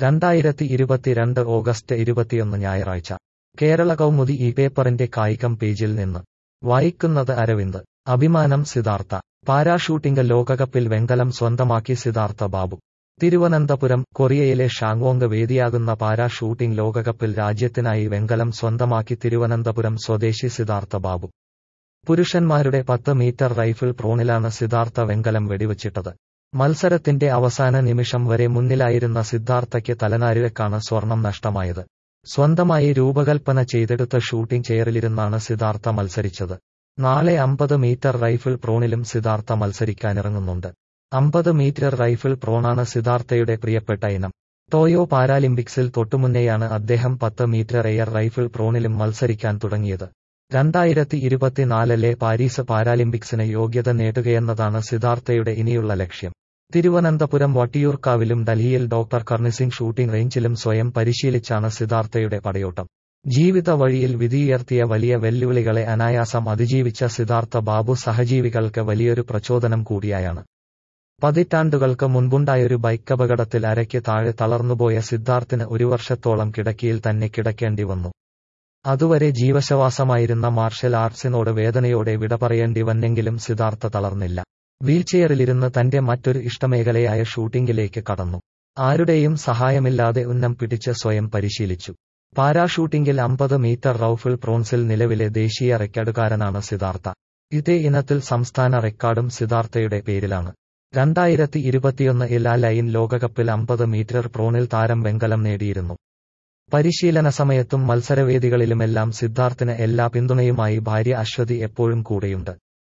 രണ്ടായിരത്തി ഇരുപത്തിരണ്ട് ഓഗസ്റ്റ് ഇരുപത്തിയൊന്ന് ഞായറാഴ്ച കേരള കൗമുദി ഈ പേപ്പറിന്റെ കായികം പേജിൽ നിന്ന് വായിക്കുന്നത് അരവിന്ദ് അഭിമാനം സിദ്ധാർത്ഥ പാരാഷൂട്ടിംഗ് ലോകകപ്പിൽ വെങ്കലം സ്വന്തമാക്കി സിദ്ധാർത്ഥ ബാബു തിരുവനന്തപുരം കൊറിയയിലെ ഷാങ്വോങ് വേദിയാകുന്ന പാരാ ഷൂട്ടിംഗ് ലോകകപ്പിൽ രാജ്യത്തിനായി വെങ്കലം സ്വന്തമാക്കി തിരുവനന്തപുരം സ്വദേശി സിദ്ധാർത്ഥ ബാബു പുരുഷന്മാരുടെ പത്ത് മീറ്റർ റൈഫിൾ പ്രോണിലാണ് സിദ്ധാർത്ഥ വെങ്കലം വെടിവച്ചിട്ടത് മത്സരത്തിന്റെ അവസാന നിമിഷം വരെ മുന്നിലായിരുന്ന സിദ്ധാർത്ഥയ്ക്ക് തലനാരിഴക്കാണ് സ്വർണം നഷ്ടമായത് സ്വന്തമായി രൂപകൽപ്പന ചെയ്തെടുത്ത ഷൂട്ടിംഗ് ചെയറിലിരുന്നാണ് സിദ്ധാർത്ഥ മത്സരിച്ചത് നാളെ അമ്പത് മീറ്റർ റൈഫിൾ പ്രോണിലും സിദ്ധാർത്ഥ മത്സരിക്കാനിറങ്ങുന്നുണ്ട് അമ്പത് മീറ്റർ റൈഫിൾ പ്രോണാണ് സിദ്ധാർത്ഥയുടെ പ്രിയപ്പെട്ട ഇനം ടോയോ പാരാലിമ്പിക്സിൽ തൊട്ടുമുന്നെയാണ് അദ്ദേഹം പത്ത് മീറ്റർ എയർ റൈഫിൾ പ്രോണിലും മത്സരിക്കാൻ തുടങ്ങിയത് രണ്ടായിരത്തി ഇരുപത്തിനാലിലെ പാരീസ് പാരാലിമ്പിക്സിന് യോഗ്യത നേടുകയെന്നതാണ് സിദ്ധാർത്ഥയുടെ ഇനിയുള്ള ലക്ഷ്യം തിരുവനന്തപുരം വട്ടിയൂർക്കാവിലും ഡൽഹിയിൽ ഡോക്ടർ കർണിസിംഗ് ഷൂട്ടിംഗ് റേഞ്ചിലും സ്വയം പരിശീലിച്ചാണ് സിദ്ധാർത്ഥയുടെ പടയോട്ടം ജീവിത വഴിയിൽ വിധിയുയർത്തിയ വലിയ വെല്ലുവിളികളെ അനായാസം അതിജീവിച്ച സിദ്ധാർത്ഥ ബാബു സഹജീവികൾക്ക് വലിയൊരു പ്രചോദനം കൂടിയായാണ് പതിറ്റാണ്ടുകൾക്ക് മുൻപുണ്ടായൊരു ബൈക്ക് അപകടത്തിൽ അരയ്ക്ക് താഴെ തളർന്നുപോയ സിദ്ധാർത്ഥിന് ഒരു വർഷത്തോളം കിടക്കിയിൽ തന്നെ കിടക്കേണ്ടി വന്നു അതുവരെ ജീവശവാസമായിരുന്ന മാർഷൽ ആർട്സിനോട് വേദനയോടെ വിട പറയേണ്ടി വന്നെങ്കിലും സിദ്ധാർത്ഥ തളർന്നില്ല വീൽചെയറിലിരുന്ന് തന്റെ മറ്റൊരു ഇഷ്ടമേഖലയായ ഷൂട്ടിംഗിലേക്ക് കടന്നു ആരുടെയും സഹായമില്ലാതെ ഉന്നം പിടിച്ച് സ്വയം പരിശീലിച്ചു പാരാഷൂട്ടിംഗിൽ അമ്പത് മീറ്റർ റൌഫിൾ പ്രോൺസിൽ നിലവിലെ ദേശീയ റെക്കോർഡുകാരനാണ് സിദ്ധാർത്ഥ ഇതേ ഇനത്തിൽ സംസ്ഥാന റെക്കോർഡും സിദ്ധാർത്ഥയുടെ പേരിലാണ് രണ്ടായിരത്തി ഇരുപത്തിയൊന്ന് ഇലാ ലൈൻ ലോകകപ്പിൽ അമ്പത് മീറ്റർ പ്രോണിൽ താരം വെങ്കലം നേടിയിരുന്നു പരിശീലന സമയത്തും മത്സരവേദികളിലുമെല്ലാം സിദ്ധാർത്ഥിന് എല്ലാ പിന്തുണയുമായി ഭാര്യ അശ്വതി എപ്പോഴും കൂടെയുണ്ട്